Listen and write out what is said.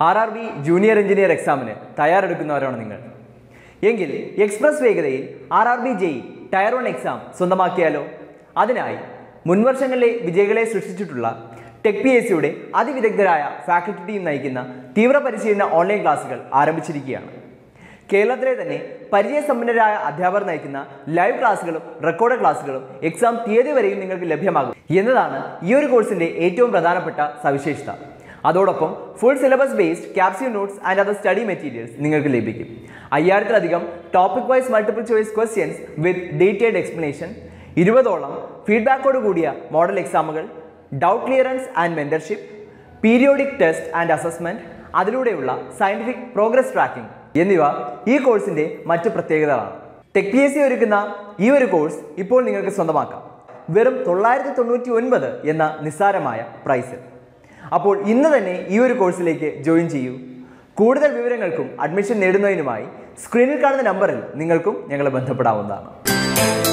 R R B junior engineer എക്സാമിന് തയ്യാറെടുക്കുന്നവരാണ് നിങ്ങൾ എങ്കിൽ എക്സ്പ്രസ് വേഗതയിൽ R R B J E tier one exam സ്വന്തമാക്കിയാലോ അതിനായി മുൻവർഷങ്ങളിലെ വിജയികളെ സൃഷ്ടിച്ചിട്ടുള്ള ടെക് പി എസ് സിയുടെ അതിവിദഗ്ധരായ ഫാക്കൽറ്റി ടീം നയിക്കുന്ന തീവ്ര പരിശീലന ഓൺലൈൻ ക്ലാസുകൾ ആരംഭിച്ചിരിക്കുകയാണ് കേരളത്തിലെ തന്നെ പരിചയസമ്പന്നരായ അധ്യാപകർ നയിക്കുന്ന ലൈവ് ക്ലാസ്സുകളും റെക്കോർഡ് ക്ലാസ്സുകളും എക്സാം തീയതി വരെയും നിങ്ങൾക്ക് ലഭ്യമാകും എന്നതാണ് ഈ ഒരു കോഴ്സിന്റെ ഏറ്റവും പ്രധാനപ്പെട്ട സവിശേഷത അതോടൊപ്പം full syllabus based capsule notes and other study materials നിങ്ങൾക്ക് ലഭിക്കും അയ്യായിരത്തിലധികം topic wise multiple choice questions with detailed explanation ഇരുപതോളം ഫീഡ്ബാക്കോട് കൂടിയ മോഡൽ എക്സാമുകൾ doubt clearance and mentorship periodic test and assessment അതിലൂടെയുള്ള സയന്റിഫിക് പ്രോഗ്രസ് ട്രാക്കിംഗ് എന്നിവ ഈ കോഴ്സിന്റെ മറ്റ് പ്രത്യേകതകളാണ് ടെക് പി എസ് സി ഒരുക്കുന്ന ഈ ഒരു കോഴ്സ് ഇപ്പോൾ നിങ്ങൾക്ക് സ്വന്തമാക്കാം വെറും തൊള്ളായിരത്തി തൊണ്ണൂറ്റി ഒൻപത് എന്ന നിസ്സാരമായ പ്രൈസിൽ അപ്പോൾ ഇന്ന് തന്നെ ഈ ഒരു കോഴ്സിലേക്ക് ജോയിൻ ചെയ്യൂ കൂടുതൽ വിവരങ്ങൾക്കും അഡ്മിഷൻ നേടുന്നതിനുമായി സ്ക്രീനിൽ കാണുന്ന നമ്പറിൽ നിങ്ങൾക്കും ഞങ്ങളെ ബന്ധപ്പെടാവുന്നതാണ്